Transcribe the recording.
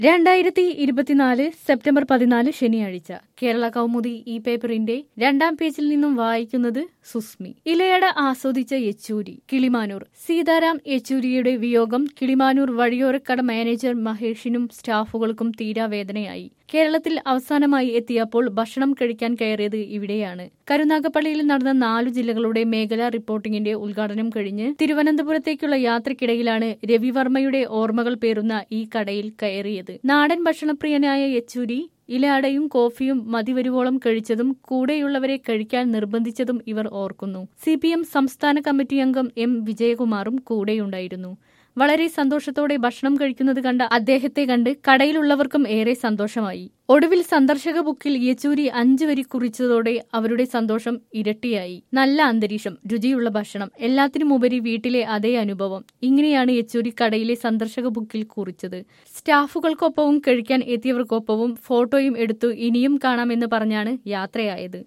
രണ്ടായിരത്തി ഇരുപത്തിനാല് സെപ്റ്റംബർ പതിനാല് ശനിയാഴ്ച കേരള കൗമുദി ഈ പേപ്പറിന്റെ രണ്ടാം പേജിൽ നിന്നും വായിക്കുന്നത് സുസ്മി ഇലയട ആസ്വദിച്ച യെച്ചൂരി കിളിമാനൂർ സീതാറാം യെച്ചൂരിയുടെ വിയോഗം കിളിമാനൂർ വഴിയോരക്കട മാനേജർ മഹേഷിനും സ്റ്റാഫുകൾക്കും തീരാവേദനയായി കേരളത്തിൽ അവസാനമായി എത്തിയപ്പോൾ ഭക്ഷണം കഴിക്കാൻ കയറിയത് ഇവിടെയാണ് കരുനാഗപ്പള്ളിയിൽ നടന്ന നാലു ജില്ലകളുടെ മേഖലാ റിപ്പോർട്ടിംഗിന്റെ ഉദ്ഘാടനം കഴിഞ്ഞ് തിരുവനന്തപുരത്തേക്കുള്ള യാത്രക്കിടയിലാണ് രവിവർമ്മയുടെ ഓർമ്മകൾ പേറുന്ന ഈ കടയിൽ കയറിയത് നാടൻ ഭക്ഷണപ്രിയനായ യെച്ചൂരി ഇലയടയും കോഫിയും മതിവരുവോളം കഴിച്ചതും കൂടെയുള്ളവരെ കഴിക്കാൻ നിർബന്ധിച്ചതും ഇവർ ഓർക്കുന്നു സി സംസ്ഥാന കമ്മിറ്റി അംഗം എം വിജയകുമാറും കൂടെയുണ്ടായിരുന്നു വളരെ സന്തോഷത്തോടെ ഭക്ഷണം കഴിക്കുന്നത് കണ്ട അദ്ദേഹത്തെ കണ്ട് കടയിലുള്ളവർക്കും ഏറെ സന്തോഷമായി ഒടുവിൽ സന്ദർശക ബുക്കിൽ യെച്ചൂരി അഞ്ചു വരി കുറിച്ചതോടെ അവരുടെ സന്തോഷം ഇരട്ടിയായി നല്ല അന്തരീക്ഷം രുചിയുള്ള ഭക്ഷണം എല്ലാത്തിനുമുപരി വീട്ടിലെ അതേ അനുഭവം ഇങ്ങനെയാണ് യെച്ചൂരി കടയിലെ സന്ദർശക ബുക്കിൽ കുറിച്ചത് സ്റ്റാഫുകൾക്കൊപ്പവും കഴിക്കാൻ എത്തിയവർക്കൊപ്പവും ഫോട്ടോയും എടുത്തു ഇനിയും കാണാമെന്ന് പറഞ്ഞാണ് യാത്രയായത്